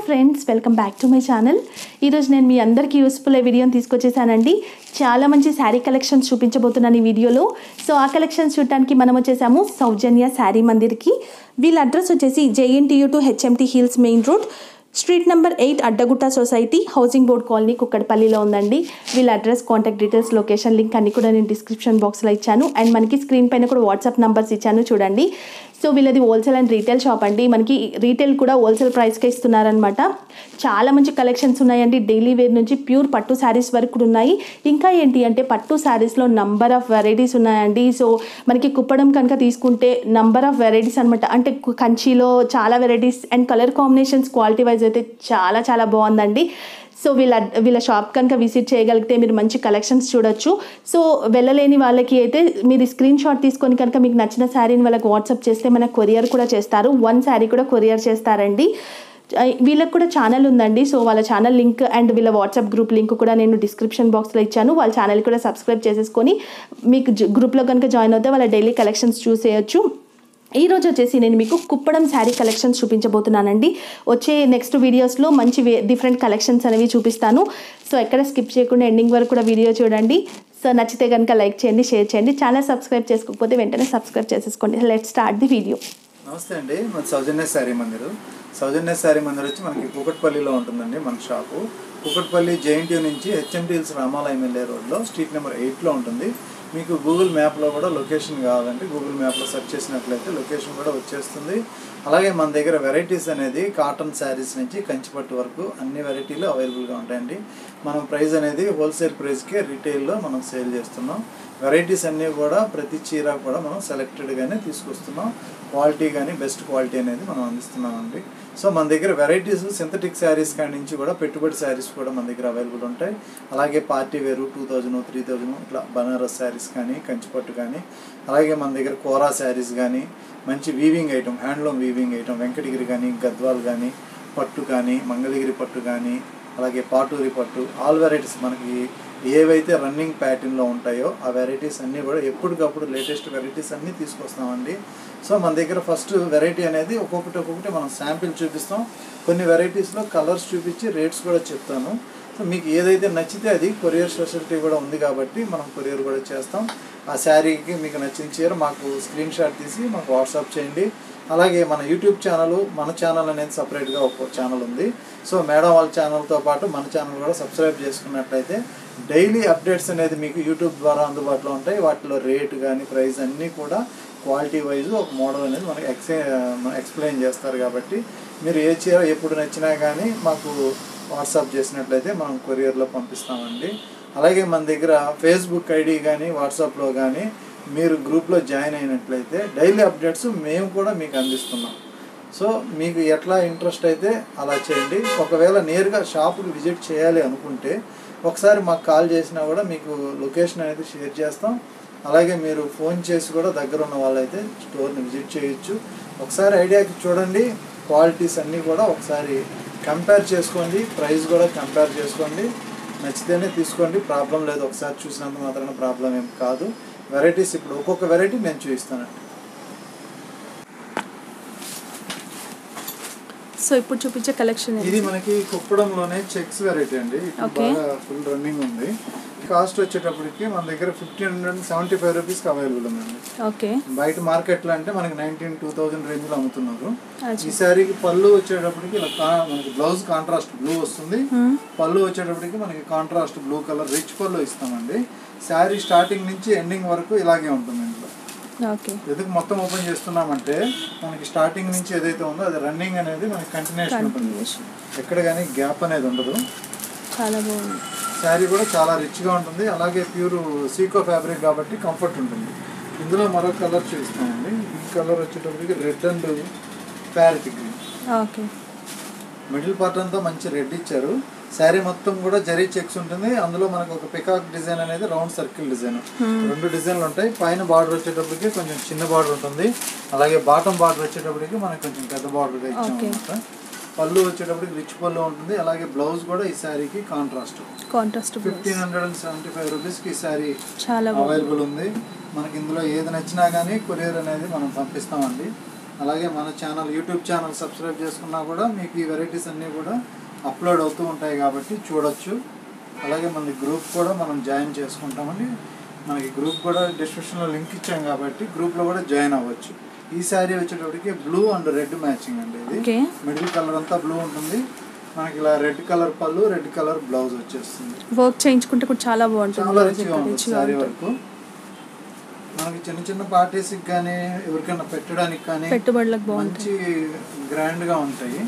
Friends welcome back to my channel ఈరోజు నేను మీ అందరికీ యూస్ఫుల్ అయ్యే వీడియోని తీసుకొచ్చేసానండి చాలా మంచి శారీ కలెక్షన్స్ చూపించబోతున్నాను ఈ వీడియోలో సో ఆ కలెక్షన్స్ చూడటానికి మనం వచ్చేసాము సౌజన్య శారీ మందిర్కి వీళ్ళ అడ్రస్ వచ్చేసి JNTU to HMT hills main road street number eight Addagutta society housing board colony కుక్కడపల్లిలో ఉందండి వీళ్ళ address contact details location link అన్ని కూడా నేను డిస్క్రిప్షన్ బాక్స్లో ఇచ్చాను అండ్ మనకి స్క్రీన్ పైన కూడా వాట్సాప్ నంబర్స్ ఇచ్చాను చూడండి సో వీళ్ళది హోల్సేల్ అండ్ రీటైల్ షాప్ అండి మనకి రీటైల్ కూడా హోల్సేల్ ప్రైస్కే ఇస్తున్నారనమాట చాలా మంచి కలెక్షన్స్ ఉన్నాయండి డైలీ వేర్ నుంచి ప్యూర్ పట్టు శారీస్ వరకు కూడా ఉన్నాయి ఇంకా ఏంటి అంటే పట్టు శారీస్లో నంబర్ ఆఫ్ వెరైటీస్ ఉన్నాయండి సో మనకి కుప్పడం కనుక తీసుకుంటే నంబర్ ఆఫ్ వెరైటీస్ అనమాట అంటే కు- కంచిలో చాలా varieties and colour combinations quality wise అయితే చాలా చాలా బాగుందండి సో వీళ్ళ వీళ్ళ షాప్ కనుక విజిట్ చేయగలిగితే మీరు మంచి కలెక్షన్స్ చూడొచ్చు సో వెళ్ళలేని వాళ్ళకి అయితే మీరు స్క్రీన్ షాట్ తీసుకొని కనుక మీకు నచ్చిన శారీని వాళ్ళకి వాట్సాప్ చేస్తే మనకు కొరియర్ కూడా చేస్తారు వన్ శారీ కూడా కొరియర్ చేస్తారండి ఆ, వీళ్ళకి కూడా ఛానల్ ఉందండి సో వాళ్ళ ఛానల్ లింక్ అండ్ వీళ్ళ వాట్సాప్ గ్రూప్ లింక్ కూడా నేను డిస్క్రిప్షన్ బాక్స్లో ఇచ్చాను వాళ్ళ ఛానల్ కూడా సబ్స్క్రైబ్ చేసేసుకొని మీకు జ- గ్రూప్లో కనుక జాయిన్ అవుతే వాళ్ళ డైలీ కలెక్షన్స్ చూసేయచ్చు ఈ రోజు వచ్చేసి నేను మీకు కుప్పడం శారీ కలెక్షన్స్ చూపించబోతున్నానండి వచ్చే నెక్స్ట్ వీడియోస్లో మంచి వే డిఫరెంట్ కలెక్షన్స్ అనేవి చూపిస్తాను సో ఎక్కడ స్కిప్ చేయకుండా ఎండింగ్ వరకు కూడా వీడియో చూడండి సో నచ్చితే కనుక లైక్ చేయండి షేర్ చేయండి ఛానల్ సబ్స్క్రైబ్ చేసుకోకపోతే వెంటనే సబ్స్క్రైబ్ చేసేసుకోండి లెట్ స్టార్ట్ ది వీడియో నమస్తే అండి మన సౌజన్య శారీ మందిర్ సౌజన్య శారీ మందిర్ వచ్చి మనకి కూకట్పల్లిలో ఉంటుందండి మన షాపు కూకట్పల్లి జేఎన్టీ నుంచి హెచ్ఎంటీ హిల్స్ రామాలయం వెళ్ళే రోడ్లో స్ట్రీట్ నెంబర్ ఎయిట్లో ఉంటుంది మీకు గూగుల్ మ్యాప్లో కూడా లొకేషన్ కావాలంటే గూగుల్ మ్యాప్లో సెర్చ్ చేసినట్లయితే లొకేషన్ కూడా వచ్చేస్తుంది అలాగే మన దగ్గర వెరైటీస్ అనేది కాటన్ శారీస్ నుంచి కంచిపట్టు వరకు అన్ని వెరైటీలు అవైలబుల్గా ఉంటాయండి మనం ప్రైస్ అనేది హోల్సేల్ ప్రైస్కే రీటైల్లో మనం సేల్ చేస్తున్నాం వెరైటీస్ అన్నీ కూడా ప్రతి చీర కూడా మనం సెలెక్టెడ్గానే తీసుకొస్తున్నాం క్వాలిటీ కానీ బెస్ట్ క్వాలిటీ అనేది మనం అందిస్తున్నామండి సో మన దగ్గర వెరైటీస్ సింథటిక్ శారీస్ కాడి నుంచి కూడా పెట్టుబడి శారీస్ కూడా మన దగ్గర అవైలబుల్ ఉంటాయి అలాగే పార్టీ వేరు టూ థౌజండ్ త్రీ థౌజండ్ ఇట్లా బనారస్ శారీస్ కానీ కంచిపట్టు కానీ అలాగే మన దగ్గర కోరా శారీస్ కానీ మంచి weaving item handloom weaving item Venkatagiri కానీ గద్వాల్ కానీ పట్టు కానీ మంగళగిరి పట్టు కానీ అలాగే పాటూరి పట్టు ఆల్ వెరైటీస్ మనకి ఏవైతే రన్నింగ్ ప్యాటర్న్లో ఉంటాయో ఆ వెరైటీస్ అన్నీ కూడా ఎప్పటికప్పుడు లేటెస్ట్ వెరైటీస్ అన్నీ తీసుకొస్తామండి సో మన దగ్గర ఫస్ట్ వెరైటీ అనేది ఒక్కొక్కటి ఒక్కొక్కటి మనం శాంపిల్ చూపిస్తాం కొన్ని వెరైటీస్లో కలర్స్ చూపించి రేట్స్ కూడా చెప్తాను సో మీకు ఏదైతే నచ్చితే అది కొరియర్ ఫెసిలిటీ కూడా ఉంది కాబట్టి మనం కొరియర్ కూడా చేస్తాం ఆ శారీకి మీకు నచ్చిన చీర మాకు స్క్రీన్ షాట్ తీసి మాకు వాట్సాప్ చేయండి అలాగే మన యూట్యూబ్ ఛానల్ మన ఛానల్ అనేది సపరేట్గా ఒక ఛానల్ ఉంది సో మేడం వాళ్ళ ఛానల్తో పాటు మన ఛానల్ కూడా సబ్స్క్రైబ్ చేసుకున్నట్లయితే డైలీ అప్డేట్స్ అనేది మీకు యూట్యూబ్ ద్వారా అందుబాటులో ఉంటాయి వాటిలో రేట్ కానీ ప్రైస్ అన్నీ కూడా క్వాలిటీ వైజ్ ఒక మోడల్ అనేది మనకి ఎక్స్ ఎక్స్ప్లెయిన్ చేస్తారు కాబట్టి మీరు ఏ చీర ఎప్పుడు నచ్చినా కానీ మాకు వాట్సాప్ చేసినట్లయితే మనం కొరియర్లో పంపిస్తామండి అలాగే మన దగ్గర ఫేస్బుక్ ఐడి కానీ వాట్సాప్లో కానీ మీరు గ్రూప్లో జాయిన్ అయినట్లయితే డైలీ అప్డేట్స్ మేము కూడా మీకు అందిస్తున్నాం సో మీకు ఎట్లా ఇంట్రెస్ట్ అయితే అలా చేయండి ఒకవేళ నేరుగా షాపుకి విజిట్ చేయాలి అనుకుంటే ఒకసారి మాకు కాల్ చేసినా కూడా మీకు లొకేషన్ అనేది షేర్ చేస్తాం అలాగే మీరు ఫోన్ చేసి కూడా దగ్గర ఉన్న వాళ్ళైతే స్టోర్ని విజిట్ చేయొచ్చు ఒకసారి ఐడియాకి చూడండి క్వాలిటీస్ అన్నీ కూడా ఒకసారి కంపేర్ చేసుకోండి ప్రైస్ కూడా కంపేర్ చేసుకోండి నచ్చితేనే తీసుకోండి ప్రాబ్లం లేదు ఒకసారి చూసినంత మాత్రాన ప్రాబ్లం ఏం కాదు వెరైటీస్ ఇప్పుడు ఒక్కొక్క వెరైటీ నేను చూపిస్తానండి సో ఇప్పుడు చూపించే కలెక్షన్ ఇది మనకి కుప్పడంలోనే చెక్స్ వెరైటీ అండి ఇప్పుడు Okay. బాగా ఫుల్ రన్నింగ్ ఉంది కాస్ట్ వచ్చేటప్పటికి మన దగ్గర ఫిఫ్టీన్ హండ్రెడ్ సెవెంటీ ఫైవ్ రూపీస్కి అవైలబుల్ ఉందండి ఓకే బయట మార్కెట్లో అంటే మనకి నైన్టీన్ టూ థౌజండ్ రేంజ్లో అమ్ముతున్నారు అచ్చా. ఈ శారీకి పళ్ళు వచ్చేటప్పటికి ఇలా కా- మనకి బ్లౌజ్ కాంట్రాస్ట్ బ్లూ వస్తుంది పళ్ళు వచ్చేటప్పటికి మనకి కాంట్రాస్ట్ బ్లూ కలర్ రిచ్ పళ్ళు ఇస్తామండి శారీ స్టార్టింగ్ నుంచి ఎండింగ్ వరకు ఇలాగే ఉంటుంది ఇంట్లో ఓకే ఎందుకు మొత్తం ఓపెన్ చేస్తున్నామంటే మనకి స్టార్టింగ్ నుంచి ఏదైతే ఉందో అది రన్నింగ్ అనేది మనకి కంటిన్యూషన్ ఉంటుంది ఎక్కడ కానీ గ్యాప్ అనేది ఉండదు చాలా బాగుంది శారీ కూడా చాలా రిచ్గా ఉంటుంది అలాగే ప్యూర్ సీకో ఫ్యాబ్రిక్ కాబట్టి కంఫర్ట్ ఉంటుంది ఇందులో మరో కలర్ చూపిస్తామండి ఈ కలర్ వచ్చేటప్పటికి red and parrot green okay middle part అంతా మంచి రెడ్ ఇచ్చారు శారీ మొత్తం కూడా జరీ చెక్స్ ఉంటుంది అందులో మనకు ఒక పికాక్ డిజైన్ అనేది రౌండ్ సర్కిల్ డిజైన్ రెండు డిజైన్లు ఉంటాయి పైన బార్డర్ వచ్చేటప్పటికి కొంచెం చిన్న బార్డర్ ఉంటుంది అలాగే బాటమ్ బార్డర్ వచ్చేటప్పటికి మనకి కొంచెం పెద్ద బార్డర్ ఇచ్చాం Okay. అనమాట పళ్ళు వచ్చేటప్పటికి రిచ్ పళ్ళు ఉంటుంది అలాగే బ్లౌజ్ కూడా ఈ శారీకి contrast contrast fifteen hundred and seventy five రూపీస్కి ఈ శారీ చాలా బాగుంది అవైలబుల్ ఉంది మనకి ఇందులో ఏది నచ్చినా కానీ కొరియర్ అనేది మనం పంపిస్తామండి అలాగే మన ఛానల్ యూట్యూబ్ ఛానల్ సబ్స్క్రైబ్ చేసుకున్నా కూడా మీకు ఈ వెరైటీస్ అన్నీ కూడా అప్లోడ్ అవుతూ ఉంటాయి కాబట్టి చూడొచ్చు అలాగే మన గ్రూప్ కూడా మనం జాయిన్ చేసుకుంటామండి మనకి గ్రూప్ కూడా డిస్క్రిప్షన్లో లింక్ ఇచ్చాం కాబట్టి గ్రూప్లో కూడా జాయిన్ అవ్వచ్చు ఈ శారీ వచ్చేటప్పటికి బ్లూ అండ్ రెడ్ మ్యాచింగ్ అండి ఇది ఓకే మిడిల్ కలర్ అంతా బ్లూ ఉంటుంది మనకి ఇలా రెడ్ కలర్ పళ్ళు రెడ్ కలర్ బ్లౌజ్ వచ్చేస్తుంది వర్క్ చేయించుకుంటే కూడా చాలా బాగుంటుంది చాలా రోజు రిచ్గా ఉంటుంది రిచ్గా శారీ ఉంటుంది. వరకు మనకి చిన్న చిన్న పార్టీస్కి కానీ ఎవరికైనా పెట్టడానికి కానీ పెట్టుబడులకు బాగుంటుంది మంచి గ్రాండ్ గా ఉంటాయి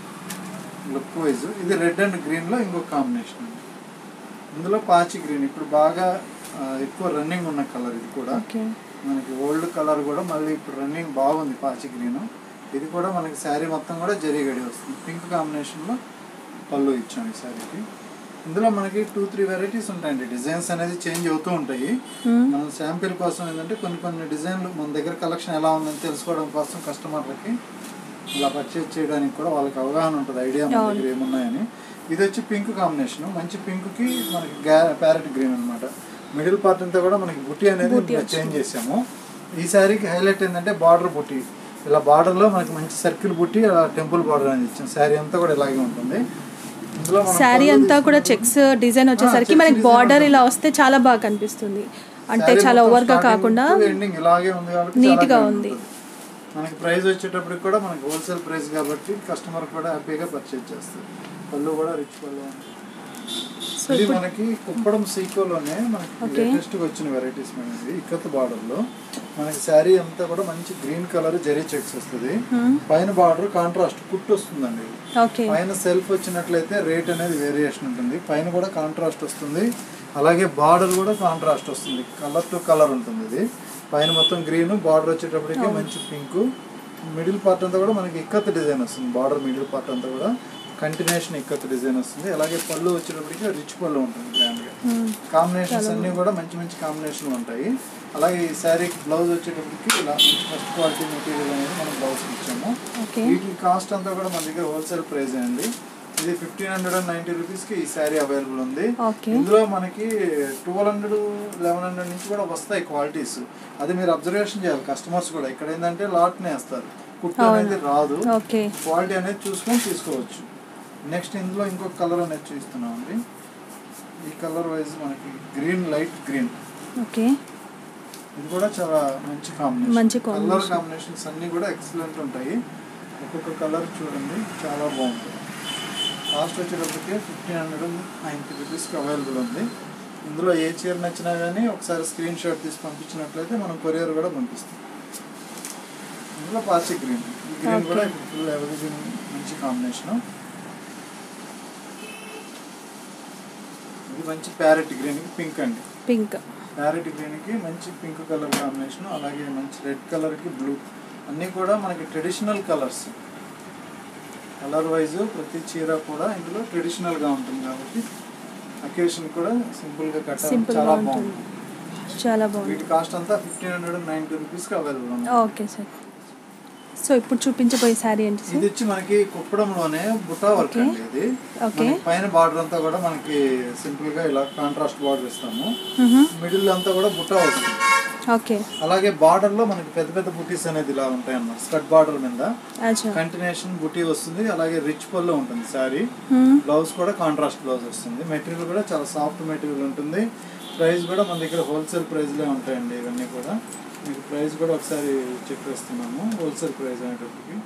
లుక్ వైజ్ ఇది రెడ్ అండ్ గ్రీన్ లో ఇంకొక కాంబినేషన్ ఇందులో పాచి గ్రీన్ ఇప్పుడు బాగా ఆ, ఎక్కువ రన్నింగ్ ఉన్న కలర్ ఇది కూడా ఓకే మనకి ఓల్డ్ కలర్ కూడా మళ్ళీ ఇప్పుడు రన్నింగ్ బాగుంది పాచి గ్రీన్ ఇది కూడా మనకి శారీ మొత్తం కూడా జరీ గడి వస్తుంది పింక్ కాంబినేషన్లో పళ్ళు ఇచ్చాం ఈ శారీకి ఇందులో మనకి టూ త్రీ వెరైటీస్ ఉంటాయండి డిజైన్స్ అనేది చేంజ్ అవుతూ ఉంటాయి మ్మ్. మనం శాంపిల్ కోసం ఏంటంటే కొన్ని కొన్ని డిజైన్లు మన దగ్గర కలెక్షన్ ఎలా ఉందని తెలుసుకోవడం కోసం కస్టమర్లకి ఇలా పర్చేజ్ చేయడానికి కూడా వాళ్ళకి అవగాహన ఉంటుంది ఐడియా మన దగ్గర ఏమున్నాయని ఇది వచ్చి పింక్ కాంబినేషన్ మంచి పింక్కి మనకి ప్యారెట్ గ్రీన్ అన్నమాట మిడిల్ పార్ట్ అంతా కూడా మనకి బుట్టి అనేది చేంజ్ చేసాము ఈ శారీకి హైలైట్ ఏంటంటే బార్డర్ బుట్టి ఇలా బార్డర్లో మనకి మంచి సర్కిల్ బుట్టి అలా టెంపుల్ బార్డర్ అనేది ఇచ్చాం శారీ అంతా కూడా ఇలాగే ఉంటుంది ఇందులో మనం శారీ పళ్ళు అంతా కూడా చెక్స్ డిజైన్ వచ్చేసరికి చెక్స్ మనకి design బార్డర్ ఉంటుంది. ఇలా వస్తే చాలా బాగా కనిపిస్తుంది అంటే శారీ చాలా మొత్తం ఓవర్ గా starting కాకుండా to ending ఇలాగే ఉంది కాబట్టి neat చాలా గా grand ఉంది. ఉంటుంది. మనకి ప్రైస్ వచ్చేటప్పటికి కూడా మనకి హోల్సేల్ ప్రైస్ కాబట్టి కస్టమర్ కూడా హ్యాపీగా పర్చేజ్ చేస్తారు పళ్ళు కూడా రిచ్ పళ్ళు ఉంది. సో ఇది ఇప్పుడు మనకి కుప్పడం సీకోలోనే మనకి Okay. లేటెస్ట్ వచ్చిన వెరైటీస్ మనకి ఇక్కత్ బార్డర్ లో మనకి శారీ అంతా కూడా మంచి గ్రీన్ కలర్ జరీ చెక్స్ వస్తుంది మ్మ్. పైన బార్డర్ కాంట్రాస్ట్ కుట్టు వస్తుందండి ఓకే పైన సెల్ఫ్ వచ్చినట్లయితే రేట్ అనేది వేరియేషన్ ఉంటుంది పైన కూడా కాంట్రాస్ట్ వస్తుంది అలాగే బార్డర్ కూడా కాంట్రాస్ట్ వస్తుంది కలర్ టు కలర్ ఉంటుంది ఇది పైన మొత్తం గ్రీన్ బార్డర్ వచ్చేటప్పటికి మంచి పింక్ మిడిల్ పార్ట్ అంతా కూడా మనకి ఇక్కత్ డిజైన్ వస్తుంది బార్డర్ మిడిల్ పార్ట్ అంతా కూడా కంటిన్యూషన్ ఇక్కత్ డిజైన్ వస్తుంది అలాగే పళ్ళు వచ్చేటప్పటికి రిచ్ పళ్ళు ఉంటుంది గ్రాండ్గా మ్మ్. కాంబినేషన్స్ అన్నీ కూడా మంచి మంచి కాంబినేషన్లు ఉంటాయి అలాగే ఈ శారీకి బ్లౌజ్ వచ్చేటప్పటికి ఇలా మంచి ఫస్ట్ క్వాలిటీ మెటీరియల్ అనేది మనం బ్లౌజ్ ఇచ్చాము ఓకే వీటి కాస్ట్ అంతా కూడా మన దగ్గర హోల్సేల్ ప్రైస్ అండి ఇది ఫిఫ్టీన్ హండ్రెడ్ అండ్ నైన్టీ రూపీస్కి ఈ శారీ అవైలబుల్ ఉంది ఓకే ఇందులో మనకి ట్వెల్వ్ హండ్రెడ్ లెవెన్ హండ్రెడ్ నుంచి కూడా వస్తాయి క్వాలిటీస్ అది మీరు అబ్జర్వేషన్ చేయాలి కస్టమర్స్ కూడా ఇక్కడ ఏంటంటే లాట్నే వేస్తారు కుట్టు అనేది రాదు ఓకే క్వాలిటీ అనేది చూసుకొని తీసుకోవచ్చు నెక్స్ట్ ఇందులో ఇంకొక కలర్ అనేది చూస్తున్నాం అండి ఈ కలర్ వైజ్ మనకి గ్రీన్ లైట్ గ్రీన్ ఓకే ఇది కూడా చాలా మంచి కాంబినేషన్ మంచి కలర్ combination. కాంబినేషన్స్ అన్ని కూడా ఎక్సలెంట్ ఉంటాయి ఒక్కొక్క కలర్ చూడండి చాలా బాగుంటుంది కాస్ట్ వచ్చేటప్పటికి ఫిఫ్టీన్ హండ్రెడ్ నైంటీ రూపీస్కి అవైలబుల్ ఉంది ఇందులో ఏ చీర నచ్చినా కానీ ఒకసారి స్క్రీన్ షాట్ తీసి పంపించినట్లయితే మనం కొరియర్ కూడా పంపిస్తాం ఇందులో పాచి గ్రీన్ ఈ గ్రీన్ Okay. కూడా ఇప్పుడు ఫుల్ అవైలబుల్ మంచి కాంబినేషన్ ఇది మంచి ప్యారెట్ గ్రీన్ పింక్ అండి పింక్ ప్యారెట్ గ్రీన్కి మంచి పింక్ కలర్ కాంబినేషన్ అలాగే మంచి రెడ్ కలర్కి బ్లూ అన్నీ కూడా మనకి ట్రెడిషనల్ కలర్స్ కలర్ వైజ్ ప్రతి చీర కూడా ఇందులో ట్రెడిషనల్గా ఉంటుంది కాబట్టి అకేషన్ కూడా సింపుల్గా కట్టాలి సింపుల్ గా చాలా ఉంటుంది బాగుంది చాలా బాగుంది వీటి కాస్ట్ అంతా ఫిఫ్టీన్ హండ్రెడ్ నైంటీ రూపీస్కి అవైలబుల్ ఉంది ఓకే సార్ సో ఇప్పుడు చూపించబోయే శారీ ఏంటి ఇది సార్ వచ్చి మనకి కుప్పడంలోనే బుటా వర్క్ Okay. అండి ఇది Okay. మనకి పైన బార్డర్ అంతా కూడా మనకి సింపుల్ గా ఇలా కాంట్రాస్ట్ బార్డర్ ఇస్తాము మ్హూ. మిడిల్ అంతా కూడా బుటా వస్తుంది ఓకే అలాగే బార్డర్ లో మనకి పెద్ద పెద్ద బుటీస్ అనేది ఇలా ఉంటాయి అన్నమాట స్కర్ట్ బార్డర్ మీద అచ్చా కంటిన్యూషన్ బుటీ వస్తుంది అలాగే రిచ్ పళ్ళు ఉంటుంది శారీ మ్మ్. బ్లౌజ్ కూడా కాంట్రాస్ట్ బ్లౌజ్ వస్తుంది మెటీరియల్ కూడా చాలా సాఫ్ట్ మెటీరియల్ ఉంటుంది ప్రైస్ కూడా మన దగ్గర హోల్సేల్ ప్రైస్లే ఉంటాయండి ఇవన్నీ కూడా మీకు ప్రైస్ కూడా ఒకసారి చెక్ చేస్తున్నాము హోల్సేల్ ప్రైస్ అనేటప్పటికి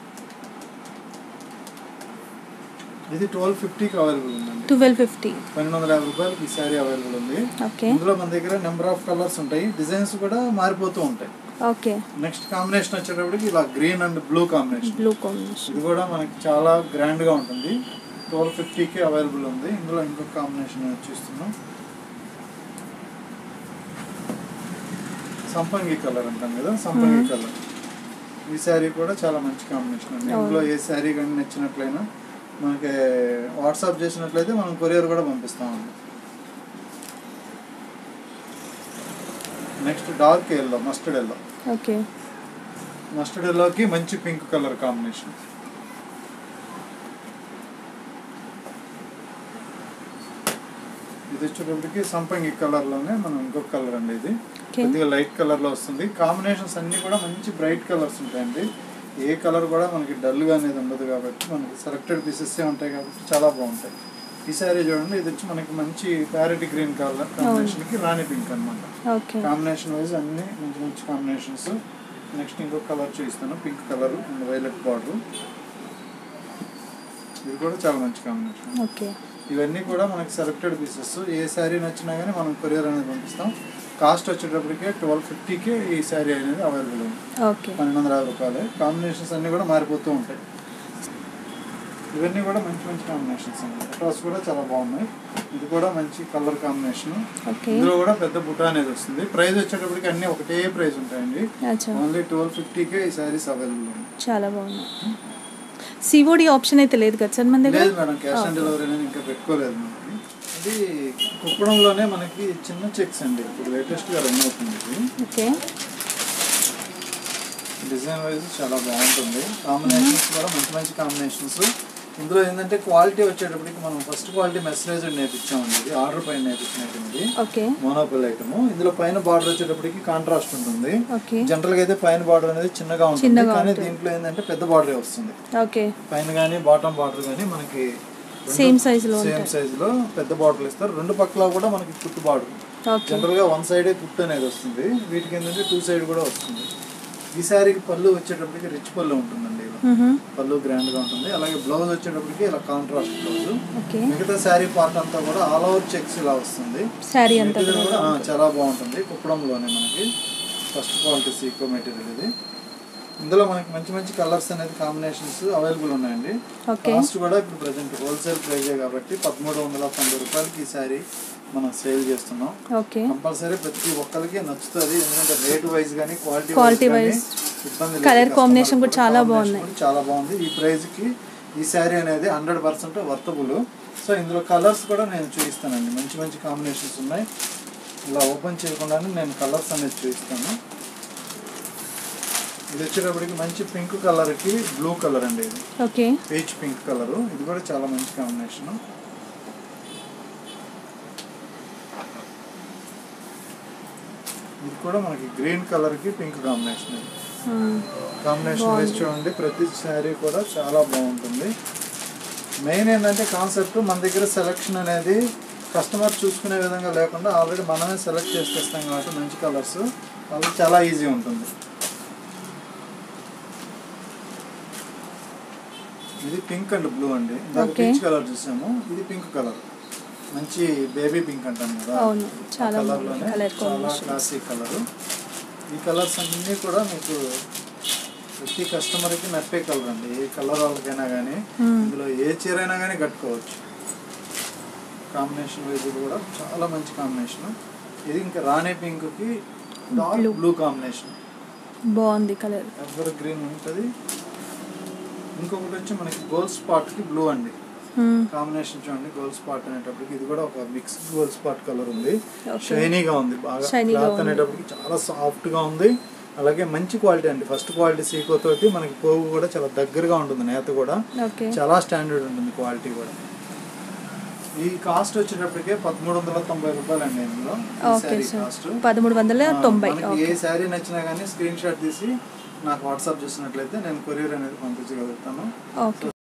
ఇది ట్వెల్వ్ ఫిఫ్టీకి అవైలబుల్ ఉందండి ట్వెల్వ్ ఫిఫ్టీ పన్నెండు వందల యాభై రూపాయలకి ఈ శారీ అవైలబుల్ ఉంది ఓకే ఇందులో మన దగ్గర నెంబర్ ఆఫ్ కలర్స్ ఉంటాయి డిజైన్స్ కూడా మారిపోతూ ఉంటాయి ఓకే నెక్స్ట్ కాంబినేషన్ వచ్చేటప్పటికి ఇలా green and blue combination blue combination ఇది కూడా మనకి చాలా గ్రాండ్ గా ఉంటుంది ట్వెల్వ్ ఫిఫ్టీకి అవైలబుల్ ఉంది ఇందులో ఇంకొక కాంబినేషన్ చూస్తున్నాం సంపంగి కలర్ అంటాం కదా సంపంగి కలర్ ఈ శారీ కూడా చాలా మంచి కాంబినేషన్ అండి అవును. ఇందులో ఏ శారీ కానీ నచ్చినట్లయినా మనకి వాట్సాప్ చేసినట్లయితే మనం కొరియర్ కూడా పంపిస్తామండి next dark yellow mustard yellow okay mustard ఎల్లోకి మంచి పింక్ కలర్ కాంబినేషన్ ఇది వచ్చేటప్పటికి సంపంగి కలర్ లోనే మనం ఇంకొక కలర్ అండి ఇది ఓకే కొద్దిగా లైట్ కలర్ లో వస్తుంది కాంబినేషన్స్ అన్ని కూడా మంచి బ్రైట్ కలర్స్ ఉంటాయండి ఏ కలర్ కూడా మనకి డల్గా అనేది ఉండదు కాబట్టి మనకి సెలెక్టెడ్ పీసెస్ ఉంటాయి కాబట్టి చాలా బాగుంటాయి ఈ శారీ చూడండి ఇది వచ్చి మనకి మంచి ప్యారెటీ గ్రీన్ కలర్ కాంబినేషన్కి రాణి పింక్ అనమాట ఓకే కాంబినేషన్ వైజ్ అన్ని మంచి మంచి కాంబినేషన్స్ నెక్స్ట్ ఇంకొక కలర్ చూపిస్తాను pink colour and violet border ఇది కూడా చాలా మంచి కాంబినేషన్ ఓకే ఇవన్నీ కూడా మనకి సెలెక్టెడ్ పీసెస్ ఏ శారీ నచ్చినా కానీ మనం కొరియర్ అనేది పంపిస్తాం కాస్ట్ వచ్చేటప్పటికే ట్వెల్వ్ ఫిఫ్టీకే ఈ శారీ అనేది అవైలబుల్ ఉంది ఓకే పన్నెండు వందల యాభై రూపాయలు కాంబినేషన్స్ అన్నీ కూడా మారిపోతూ ఉంటాయి ఇవన్నీ కూడా మంచి మంచి కాంబినేషన్స్ అండి అక్రాస్ కూడా చాలా బాగున్నాయి ఇది కూడా మంచి కలర్ కాంబినేషన్ ఓకే ఇందులో కూడా పెద్ద బుట్ట అనేది వస్తుంది ప్రైస్ వచ్చేటప్పటికి అన్ని ఒకటే ప్రైస్ ఉంటాయండి అచ్చా ఓన్లీ ట్వెల్వ్ ఫిఫ్టీకే ఈ శారీస్ అవైలబుల్ ఉంది చాలా బాగుంది సిఓడి ఆప్షన్ అయితే లేదు కదా సార్ మన దగ్గర లేదు మేడం క్యాష్ ఆన్ డెలివరీ అనేది ఇంకా పెట్టుకోలేదు మనకి ఇది కుప్పడంలోనే మనకి చిన్న చెక్స్ అండి ఇప్పుడు లేటెస్ట్ గా రన్ అవుతుంది ఇది ఓకే డిజైన్ వైజ్ చాలా బాగుంటుంది కాంబినేషన్స్ కూడా మంచి మంచి కాంబినేషన్స్ ఇందులో ఏంటంటే క్వాలిటీ వచ్చేటప్పటికి మనం ఫస్ట్ క్వాలిటీ మెసేజ్ నేర్పించామండి ఇది ఆర్డర్ పైన నేర్పించినటువంటి ఓకే మోనోపిల్ ఐటమ్ ఇందులో పైన బార్డర్ వచ్చేటప్పటికి కాంట్రాస్ట్ ఉంటుంది ఓకే జనరల్ గా అయితే పైన బార్డర్ అనేది చిన్నగా ఉంటుంది చిన్నగా కానీ ఉంటుంది. దీంట్లో ఏంటంటే పెద్ద బార్డర్ వస్తుంది ఓకే పైన కానీ బాటమ్ బార్డర్ కానీ మనకి సేమ్ సైజ్ లో సేమ్ ఉంటాయి సైజ్ లో పెద్ద బాటిల్ ఇస్తారు రెండు పక్కల కూడా మనకి కుట్టు బార్డర్ ఓకే జనరల్ గా వన్ సైడే కుట్టు అనేది వస్తుంది వీటికి ఏంటంటే టూ సైడ్ కూడా వస్తుంది ఈ శారీకి పళ్ళు వచ్చేటప్పటికి రిచ్ పళ్ళు ఉంటుందండి ఇలా మ్హూ. పళ్ళు గ్రాండ్ గా ఉంటుంది అలాగే బ్లౌజ్ వచ్చేటప్పటికి ఇలా కాంట్రాస్ట్ బ్లౌజ్ ఓకే మిగతా శారీ పార్ట్ అంతా కూడా ఆల్ ఓవర్ చెక్స్ ఇలా వస్తుంది శారీ అంతా మెటీరియల్ కూడా కూడా ఆ, చాలా బాగుంటుంది కుప్పడంలోనే మనకి ఫస్ట్ క్వాలిటీ సీకో మెటీరియల్ ఇది ఇందులో మనకి మంచి మంచి కలర్స్ అనేది కాంబినేషన్స్ అవైలబుల్ ఉన్నాయండి ఓకే కాస్ట్ కూడా ఇప్పుడు ప్రజెంట్ హోల్సేల్ ప్రైజే కాబట్టి పదమూడు వందల తొంభై రూపాయలకి ఈ శారీ మనం సేల్ చేస్తున్నాం ఓకే కంపల్సరీ ప్రతి ఒక్కరికి నచ్చుతుంది ఎందుకంటే రేట్ వైజ్ కానీ క్వాలిటీ Quality వైజ్ wise. ఇబ్బంది లేదు. Colour Customer combination కూడా చాలా combination బాగున్నాయి. కూడా చాలా బాగుంది ఈ ప్రైస్ కి ఈ శారీ అనేది హండ్రెడ్ పర్సెంట్ వర్తబుల్ సో ఇందులో కలర్స్ కూడా నేను చూపిస్తానండి మంచి మంచి కాంబినేషన్స్ ఉన్నాయి ఇలా ఓపెన్ చేయకుండానే నేను కలర్స్ అనేది చూపిస్తాను ఇది వచ్చేటప్పటికి మంచి పింక్ కలర్కి బ్లూ కలర్ అండి ఇది ఓకే పీచ్ పింక్ కలర్ ఇది కూడా చాలా మంచి కాంబినేషన్ ఇది కూడా మనకి గ్రీన్ కలర్ కి పింక్ కాంబినేషన్ ఇది కాంబినేషన్ వేసి చూడండి ప్రతి శారీ కూడా చాలా బాగుంటుంది మెయిన్ ఏంటంటే కాన్సెప్ట్ మన దగ్గర సెలెక్షన్ అనేది కస్టమర్ చూసుకునే విధంగా లేకుండా ఆల్రెడీ మనమే సెలెక్ట్ చేసేస్తాం కాబట్టి మంచి కలర్స్ అది చాలా ఈజీ ఉంటుంది ఇది పింక్ అండ్ బ్లూ అండి ఇందాక Okay. పీచ్ కలర్ చూసాము ఇది పింక్ కలర్ మంచి బేబీ పింక్ అంటాం కదా అవును చాలా కలర్ బాగుంది లోనే కలర్ చాలా కాంబినేషన్ క్లాసిక్ కలర్ ఈ కలర్స్ అన్నీ కూడా మీకు ప్రతి కస్టమర్కి నప్పే కలర్ అండి ఏ కలర్ వాళ్ళకైనా కానీ ఇందులో ఏ చీర అయినా కానీ కట్టుకోవచ్చు కాంబినేషన్ వైజ్ కూడా చాలా మంచి కాంబినేషన్ ఇది ఇంకా రాణి పింక్కి డార్క్ Blue. బ్లూ కాంబినేషన్ బాగుంది కలర్ ఎవర్ గ్రీన్ ఉంటుంది ఇంకొకటి వచ్చి మనకి గోల్డ్ స్పాట్కి బ్లూ అండి కాంబినేషన్ చూడండి గోల్డ్ స్పాట్ అనేటప్పటికి ఇది కూడా ఒక మిక్స్ గోల్డ్ స్పాట్ కలర్ ఉంది ఓకే షైనీగా ఉంది బాగా Shiny గా క్లాత్ ఉంది. అనేటప్పటికి చాలా సాఫ్ట్ గా ఉంది అలాగే మంచి క్వాలిటీ అండి ఫస్ట్ క్వాలిటీ సీకో తోటి మనకి పోగు కూడా చాలా దగ్గరగా ఉంటుంది నేత కూడా ఓకే చాలా స్టాండర్డ్ ఉంటుంది క్వాలిటీ కూడా ఈ కాస్ట్ వచ్చేటప్పటికే పదమూడు వందల తొంభై రూపాయలు అండి ఇందులో ఈ ఓకే శారీ సార్ కాస్ట్ పదమూడు వందల తొంభై మనకి ఓకే ఏ శారీ నచ్చినా కానీ స్క్రీన్ షాట్ తీసి నాకు వాట్సాప్ చేసినట్లయితే నేను కొరియర్ అనేది పంపించగలుగుతాను ఓకే